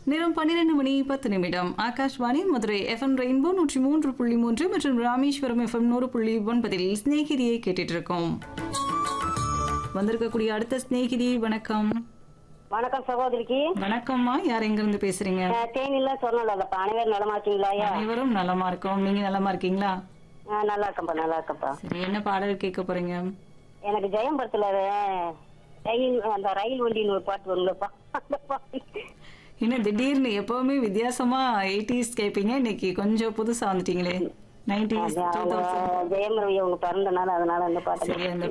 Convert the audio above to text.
நேரம் பன்னிரெண்டு மணி பத்து நிமிடம் ஆகாஷ்வாணி மதுரை எஃப்எம் ரெயின்போ நூற்றி மூன்று புள்ளி மூன்று மற்றும் ராமேஸ்வரம் எஃப்எம் நூறு புள்ளி ஒன்பதில் ஸ்நேகிதியை கேட்டுட்டு இருக்கோம் வந்திருக்கக்கூடிய அடுத்த ஸ்நேகிதி வணக்கம் வணக்கம் சகோதரிக்கு வணக்கம்மா யார் எங்க இருந்து பேசுறீங்க அஹ், தேனில சொன்னலப்பா அனைவரும் நலமா இருக்கீங்களா ஐயா அனைவரும் நலமா இருக்கோம் நீங்க நலமா இருக்கீங்களா அஹ், நல்லா இருக்கேன்ப்பா நல்லா இருக்கேன்ப்பா சரி என்ன பாடல் கேட்க போறீங்க எனக்கு ஜெயம்பரத்துல அஹ், ரயில் அந்த ரயில் வண்டின்னு ஒரு பாட்டு வருங்களப்பா அந்த பாட்டு. என்ன திடீர்னு எப்பவுமே வித்தியாசமா எயிட்டிஸ் கேட்பீங்க இன்னைக்கு கொஞ்சம் புதுசா வந்துட்டீங்களே நைன்டிஸ் அது அவங்க ஜெயம் ரவி அவங்க பிறந்த நாள் அதனால அந்த பாட்டு சரி அந்த